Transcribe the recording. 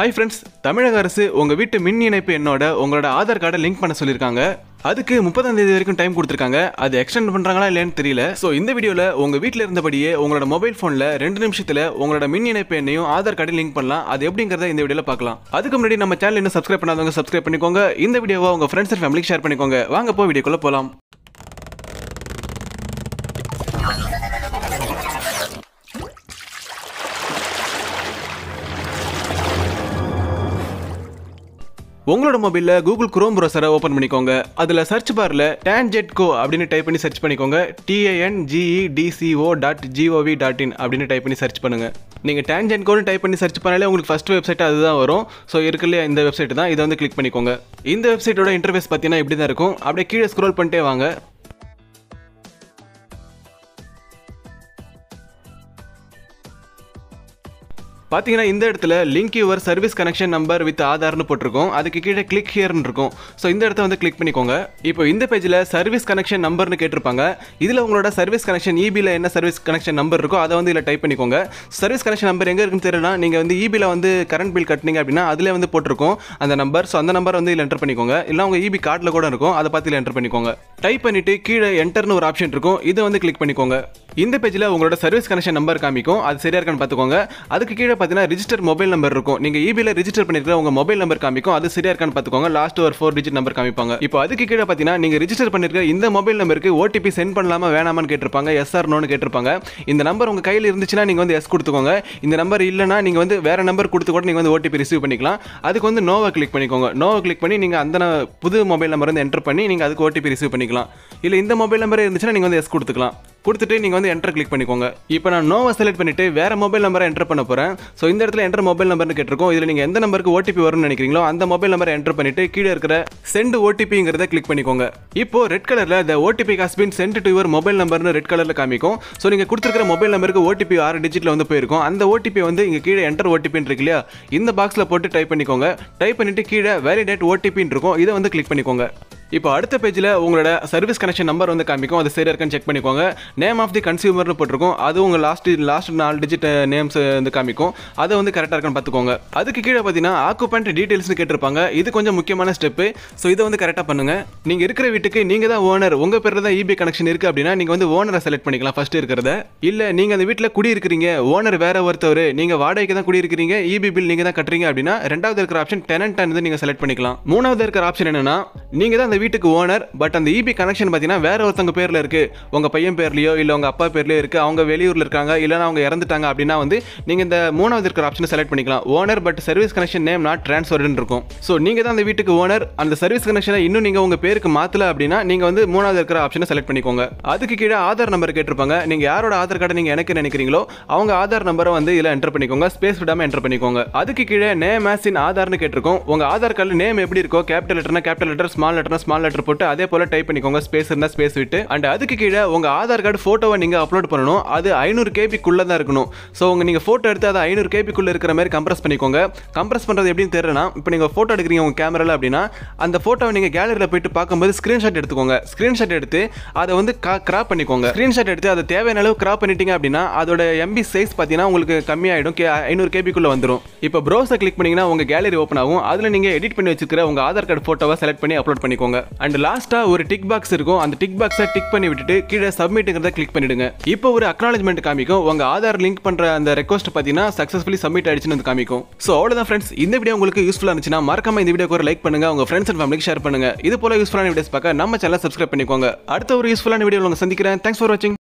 hi friends தமிழக அரசு உங்கள் வீட்டு மின் இணைப்பு எண்ணோட உங்களோட ஆதார் கார்டை லிங்க் பண்ண சொல்லியிருக்காங்க அதுக்கு முப்பதாம் தேதி வரைக்கும் டைம் கொடுத்துருக்காங்க அது எக்ஸ்டெண்ட் பண்ணுறாங்களா இல்லையான்னு தெரியல ஸோ இந்த வீடியோவில் உங்கள் வீட்டில் இருந்தபடியே உங்களோட மொபைல் ஃபோனில் ரெண்டு நிமிஷத்தில் உங்களோட மின் இணைப்பு எண்ணையும் ஆதார் கார்டையும் லிங்க் பண்ணலாம் அது எப்படிங்கிறத இந்த வீடியோவில் பார்க்கலாம் அதுக்கு முன்னாடி நம்ம சேனல் இன்னும் சப்ஸ்கிரைப் பண்ணாதவங்க சப்ஸ்கிரைப் பண்ணிக்கோங்க இந்த வீடியோவை உங்கள் ஃப்ரெண்ட்ஸ் அண்ட் ஃபேமிலிக்கு ஷேர் பண்ணிக்கோங்க வாங்க போ வீடியோக்குள்ளே போகலாம் உங்களோட மொபைலில் கூகுள் குரோம் ப்ரௌசரை ஓப்பன் பண்ணிக்கோங்க அதில் சர்ச் பாரில் டேன்ஜெட் கோ அப்படின்னு டைப் பண்ணி சர்ச் பண்ணிக்கோங்க TAN GETCO dot GOV dot IN அப்படின்னு டைப் பண்ணி சர்ச் பண்ணுங்கள் நீங்கள் டேன்ஜென்ட் கோன்னு டைப் பண்ணி சர்ச் பண்ணாலே உங்களுக்கு ஃபஸ்ட் வெப்சைட் அதுதான் வரும் ஸோ இருக்குல்லையா இந்த வெப்சைட் தான் இதை வந்து கிளிக் பண்ணிக்கோங்க இந்த வெப்சைட்டோட இன்டர்ஃபேஸ் பார்த்தீங்கன்னா இப்படி தான் இருக்கும் அப்படியே கீழே ஸ்க்ரோல் பண்ணிட்டே வாங்க பார்த்தீங்கன்னா இந்த இடத்துல link your service connection number with ஆதார்னு போட்டிருக்கோம் அதுக்கு கீழே கிளிக் ஹியர்னு இருக்கும் ஸோ இந்த இடத்த வந்து கிளிக் பண்ணிக்கோங்க இப்போ இந்த பேஜில் சர்வீஸ் கனெக்ஷன் நம்பர்னு கேட்டிருப்பாங்க இதில் உங்களோட சர்வீஸ் கனெக்ஷன் இபியில் என்ன சர்வீஸ் கனெக்ஷன் நம்பர் இருக்கோ அதை வந்து இதில் டைப் பண்ணிக்கோங்க சர்வீஸ் கனெக்ஷன் நம்பர் எங்கே இருக்குன்னு தெரியல நீங்கள் வந்து இபியில் வந்து கரண்ட் பில் கட்டினீங்க அப்படின்னா அதில் வந்து போட்டிருக்கோம் அந்த நம்பர் ஸோ அந்த நம்பர் வந்து இதில் என்டர் பண்ணிக்கோங்க இல்லை உங்கள் இபி கார்டில் கூட இருக்கும் அதை பார்த்து இதில் என்டர் பண்ணிக்கோங்க டைப் பண்ணிட்டு கீழே என்டர்னு ஒரு ஆப்ஷன் இருக்கும் இதை வந்து கிளிக் பண்ணிக்கோங்க இந்த பேஜில் உங்களோட சர்வீஸ் கனெக்ஷன் நம்பர் காமிக்கும் அது சரியா இருக்கான்னு பார்த்துக்கோங்க அதுக்கு கீழே பார்த்தீங்கன்னா ரிஜிஸ்டர் மொபைல் நம்பர் இருக்கும் நீங்கள் இபியில் ரிஜிஸ்டர் பண்ணிருக்கிற உங்கள் மொபைல் நம்பர் காமிக்கும் அது சரியா இருக்கான்னு பார்த்துக்கோங்க லாஸ்ட் ஒரு ஃபோர் டிஜிட் நம்பர் காமிப்பாங்க இப்போ அதுக்கு கீழே பார்த்தீங்கன்னா நீங்கள் ரிஜிஸ்டர் பண்ணிருக்கிற இந்த மொபைல் நம்பருக்கு ஓடிபி சென்ட் பண்ணலாமா வேணாமான்னு கேட்டிருப்பாங்க எஸ்ஆர் நோன்னு கேட்டிருப்பாங்க இந்த நம்பர் உங்கள் கையில் இருந்துச்சுன்னா நீங்கள் வந்து எஸ் கொடுத்துக்கோங்க இந்த நம்பர் இல்லைனா நீங்கள் வந்து வேற நம்பர் கொடுத்து கூட நீங்கள் வந்து ஓடிபி ரிசீவ் பண்ணிக்கலாம் அதுக்கு வந்து நோவை கிளிக் பண்ணிக்கோங்க நோவை கிளிக் பண்ணி நீங்கள் அந்த ந- புது மொபைல் நம்பர் வந்து என்டர் பண்ணி நீங்கள் அதுக்கு ஓடிபி ரிசீவ் பண்ணிக்கலாம் இல்லை இந்த மொபைல் நம்பர் இருந்துச்சுன்னா நீங்கள் வந்து எஸ் கொடுத்துக்கலாம் கொடுத்துட்டு நீங்கள் வந்து என்டர் கிளிக் பண்ணிக்கோங்க இப்போ நான் நோவை செலக்ட் பண்ணிட்டு வேற மொபைல் நம்பரை என்டர் பண்ண போகிறேன் ஸோ இந்த இடத்துல என்டர் மொபைல் நம்பர்னு கேட்டிருக்கோம் இதில் நீங்கள் எந்த நம்பருக்கு ஓடிபி வரும்னு நினைக்கிறீங்களோ அந்த மொபைல் நம்பரை என்டர் பண்ணிட்டு கீழே இருக்கிற சென்ட் ஓடிபிங்கிறத கிளிக் பண்ணிக்கோங்க இப்போ ரெட் கலரில் the OTP has been sent to your mobile நம்பர்னு ரெட் கலரில் காமிக்கும் ஸோ நீங்கள் கொடுத்துருக்கிற மொபைல் நம்பருக்கு ஓடிபி ஆறு டிஜிட்டில் வந்து போயிருக்கும் அந்த ஓடிபி வந்து இங்கே கீழே என்டர் ஓடிபின்னு இருக்கு இல்லையா இந்த பாக்ஸில் போட்டு டைப் பண்ணிக்கோங்க டைப் பண்ணிட்டு கீழே வேலிடேட் ஓடிபின்னு இருக்கும் இதை வந்து கிளிக் பண்ணிக்கோங்க இப்போ அடுத்த பேஜில் உங்களோட சர்வீஸ் கனெக்ஷன் நம்பர் வந்து காமிக்கும் அது சரியா இருக்கான்னு செக் பண்ணிக்கோங்க நேம் ஆஃப் தி கன்சியூமர்னு போட்டிருக்கும் அது உங்கள் லாஸ்ட் லாஸ்ட் நாலு டிஜிட் நேம்ஸ் வந்து காமிக்கும் அதை வந்து கரெக்டாக இருக்கான்னு பார்த்துக்கோங்க அதுக்கு கீழே பார்த்தீங்கன்னா ஆக்குபெண்ட் டீட்டெயில்ஸ்னு கேட்டிருப்பாங்க இது கொஞ்சம் முக்கியமான ஸ்டெப்பு ஸோ இதை வந்து கரெக்டாக பண்ணுங்க நீங்கள் இருக்கிற வீட்டுக்கு நீங்கள் தான் ஓனர் உங்கள் பேரில் தான் இபி கனெக்ஷன் இருக்குது அப்படின்னா நீங்கள் வந்து ஓனரை செலக்ட் பண்ணிக்கலாம் ஃபர்ஸ்ட் இருக்கிறத இல்லை நீங்கள் அந்த வீட்டில் குடியிருக்கிறீங்க ஓனர் வேற ஒருத்தவர் நீங்கள் வாடகைக்கு தான் குடியிருக்கிறீங்க இபி பில் நீங்கள் தான் கட்டுறீங்க அப்படின்னா ரெண்டாவது இருக்கிற ஆப்ஷன் டெனன்ட் வந்து நீங்கள் செலக்ட் பண்ணிக்கலாம் மூணாவது இருக்கிற ஆப்ஷன் என்னன்னா நீங்கள் தான் அந்த வீட்டுக்கு ஓனர் பட் அந்த இபி கனெக்ஷன் பார்த்தீங்கன்னா வேற ஒருத்தவங்க பேரில் இருக்கு உங்கள் பையன் பேர்லையோ இல்லை உங்கள் அப்பா பேர்லையோ இருக்கு அவங்க வெளியூரில் இருக்காங்க இல்லைனா அவங்க இறந்துட்டாங்க அப்படின்னா வந்து நீங்கள் இந்த மூணாவது இருக்கிற ஆப்ஷனை செலக்ட் பண்ணிக்கலாம் owner but service connection name not ட்ரான்ஸ்ஃபர்னு இருக்கும் ஸோ நீங்கள் தான் அந்த வீட்டுக்கு ஓனர் அந்த சர்வீஸ் கனெக்ஷனை இன்னும் நீங்கள் உங்கள் பேருக்கு மாற்றல அப்படின்னா நீங்கள் வந்து மூணாவது இருக்கிற ஆப்ஷனை செலக்ட் பண்ணிக்கோங்க அதுக்கு கீழே ஆதார் நம்பர் கேட்டிருப்பாங்க நீங்கள் யாரோட ஆதார் கார்டை நீங்கள் எனக்கு நினைக்கிறீங்களோ அவங்க ஆதார் நம்பரை வந்து இதில் என்டர் பண்ணிக்கோங்க ஸ்பேஸ் விடாமல் என்டர் பண்ணிக்கோங்க அதுக்கு கீழே நேம் ஆஸ் இன் ஆதார்னு கேட்டிருக்கோம் உங்கள் ஆதார் கார்டில் நேம் எப்படி இருக்கோ கேபிட்டல் லெட்டர்னா கேபிட்டல் லெட்டர் ஸ்மால் லெட்டர்னா ஸ்மால் லெட்டர் போட்டு அதே போல் டைப் பண்ணிக்கோங்க ஸ்பேஸ் இருந்தால் ஸ்பேஸ் விட்டு அண்ட் அதுக்கு கீழே உங்கள் ஆதார் கார்டு ஃபோட்டோவை நீங்கள் அப்லோட் பண்ணணும் அது ஐநூறு கேபிக்குள்ளே தான் இருக்கணும் ஸோ உங்கள் நீங்கள் ஃபோட்டோ எடுத்து அதை ஐநூறு கேபிக்குள்ளே இருக்கிற மாதிரி கம்ப்ரஸ் பண்ணிக்கோங்க கம்ப்ரஸ் பண்ணுறது எப்படின்னு தெரியலனா இப்போ நீங்கள் ஃபோட்டோ எடுக்கிறீங்க உங்கள் கேமராவில் அப்படின்னா அந்த ஃபோட்டோவை நீங்கள் கேலரியில் போயிட்டு பார்க்கும்போது ஸ்க்ரீன்ஷாட் எடுத்துக்கோங்க ஸ்க்ரீன்ஷாட் எடுத்து அதை வந்து கிராப் பண்ணிக்கோங்க ஸ்க்ரீன்ஷாட் எடுத்து அதை தேவையான அளவு கிராப் பண்ணிட்டீங்க அப்படின்னா அதோட எம்பி சைஸ் பார்த்தீங்கன்னா உங்களுக்கு கம்மியாயிடும் கே ஐநூறு கேபிக்குள்ளே வந்துடும் இப்போ ப்ரௌசர் கிளிக் பண்ணீங்கன்னா உங்கள் கேலரி ஓப்பன் ஆகும் அதில் நீங்கள் எடிட் பண்ணி வச்சிருக்கிற உங்கள் ஆதார் கார்டு ஃபோட்டோவை செலக்ட் பண்ணி அப்லோட் பண்ணிக்கோங்க அண்ட் லாஸ்ட்டாக ஒரு டிக் பாக்ஸ் இருக்கும் அந்த டிக் பாக்ஸை டிக் பண்ணி விட்டுட்டு கீழே சப்மிட்டுங்கிறத கிளிக் பண்ணிடுங்க இப்போ ஒரு அக்னாலஜ்மெண்ட் காமிக்கும் உங்கள் ஆதார் லிங்க் பண்ணுற அந்த ரெக்வஸ்ட் பார்த்தீங்கன்னா சக்ஸஸ்ஃபுல்லி சப்மிட் ஆயிடுச்சுன்னு வந்து காமிக்கும் ஸோ அவ்வளோதான் ஃப்ரெண்ட்ஸ் இந்த வீடியோ உங்களுக்கு யூஸ்ஃபுல்லாக இருந்துச்சுன்னா மறக்காம இந்த வீடியோக்கு ஒரு லைக் பண்ணுங்க உங்க ஃப்ரெண்ட்ஸ் அண்ட் ஃபேமிலிக்கு ஷேர் பண்ணுங்க இது போல யூஸ்ஃபுல்லான வீடியோஸ் பார்க்க நம்ம சேனல் சப்ஸ்கிரைப் பண்ணிக்கோங்க அடுத்த ஒரு யூஸ்ஃபுல்லான வீடியோ உங்களை சந்திக்கிறேன் தேங்க்ஸ் ஃபார் வாட்சிங்